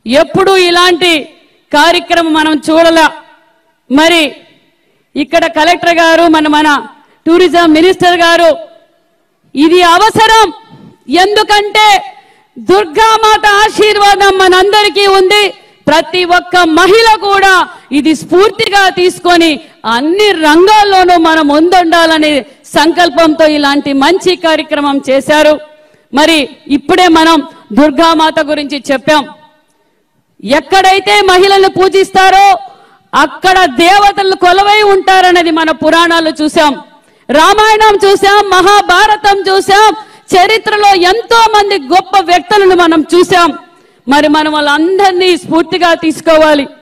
ఎప్పుడు ఇలాంటి కార్యక్రమం మనం చూడలా మరి ఇక్కడ కలెక్టర్ గారు మన మన టూరిజం మినిస్టర్ గారు ఇది అవసరం ఎందుకంటే దుర్గామాత ఆశీర్వాదం మనందరికీ ఉంది ప్రతి ఒక్క మహిళ కూడా ఇది స్ఫూర్తిగా తీసుకొని అన్ని రంగాల్లోనూ మనం ముందుండాలనే సంకల్పంతో ఇలాంటి మంచి కార్యక్రమం చేశారు మరి ఇప్పుడే మనం దుర్గామాత గురించి చెప్పాం ఎక్కడైతే మహిళలను పూజిస్తారో అక్కడ దేవతలు కొలవై ఉంటారన్నది మన పురాణాలు చూసాం రామాయణం చూసాం మహాభారతం చూసాం చరిత్రలో ఎంతో మంది గొప్ప వ్యక్తులను మనం చూసాం మరి మనం వాళ్ళందరినీ స్ఫూర్తిగా తీసుకోవాలి